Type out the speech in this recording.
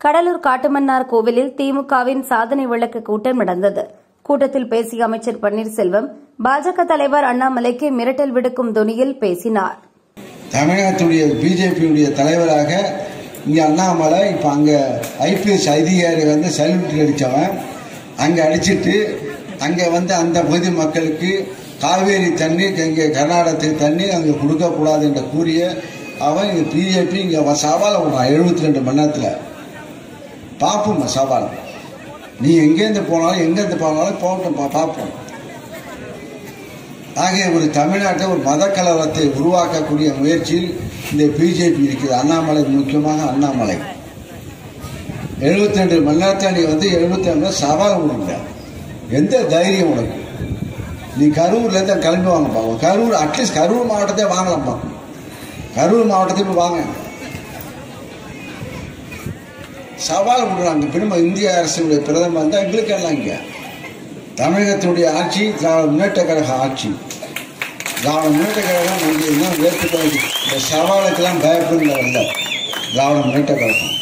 கடலூர் காட்டுமன்னார் கோவிலில் திமுகவின் சாதனை விளக்க கூட்டம் நடந்தது கூட்டத்தில் பேசிய அமைச்சர் பன்னீர்செல்வம் பாஜக தலைவர் அண்ணாமலைக்கு மிரட்டல் விடுக்கும் தொனியில் பேசினார் தமிழகத்துடைய பிஜேபியுடைய தலைவராக இங்கே அண்ணாமலை இப்போ அங்கே ஐபிஎஸ் அதிகாரி வந்து சல்யூட் அடித்தவன் அங்கே அடிச்சிட்டு அங்கே வந்து அந்த பகுதி மக்களுக்கு காவேரி தண்ணி இங்கே கர்நாடகத்துக்கு தண்ணி அங்கே கொடுக்கக்கூடாது என்று கூறிய அவன் இங்கே பிஜேபி இங்கே சவாலை விடுறான் எழுபத்தி ரெண்டு மணி நேரத்தில் பார்ப்போம் சவால் நீ எங்கேருந்து போனாலும் எங்கேருந்து போனாலும் போகட்டும் பா- பார்ப்போம் ஆகிய ஒரு தமிழ்நாட்டை ஒரு மத கலவரத்தை உருவாக்கக்கூடிய முயற்சியில் இந்த பிஜேபி இருக்குது அண்ணாமலை முக்கியமாக அண்ணாமலை எழுபத்தி ரெண்டு மணி நேரத்தில் நீ வந்து எழுபத்தி ரெண்டு சவால் விடுங்க எந்த தைரியம் உனக்கு நீ கரூர்லேருந்து கிளம்பி வாங்க பார்ப்போம் கரூர் அட்லீஸ்ட் கரூர் மாவட்டத்தை வாங்கலாம் பார்ப்போம் கரூர் மாவட்டத்துக்கு வாங்க சவால் விடுறாங்க திரும்ப இந்திய அரசுடைய பிரதமர் தான் எங்களுக்கு எல்லாம் இங்கே தமிழகத்துடைய ஆட்சி திராவிட முன்னேற்ற கழக ஆட்சி திராவிட முன்னேற்ற கழகம் இங்கே இன்னும் ஏற்றுக்கொள்ள இந்த சவாலுக்கெல்லாம் பயப்படுங்க இல்லை திராவிட முன்னேற்ற கழகம்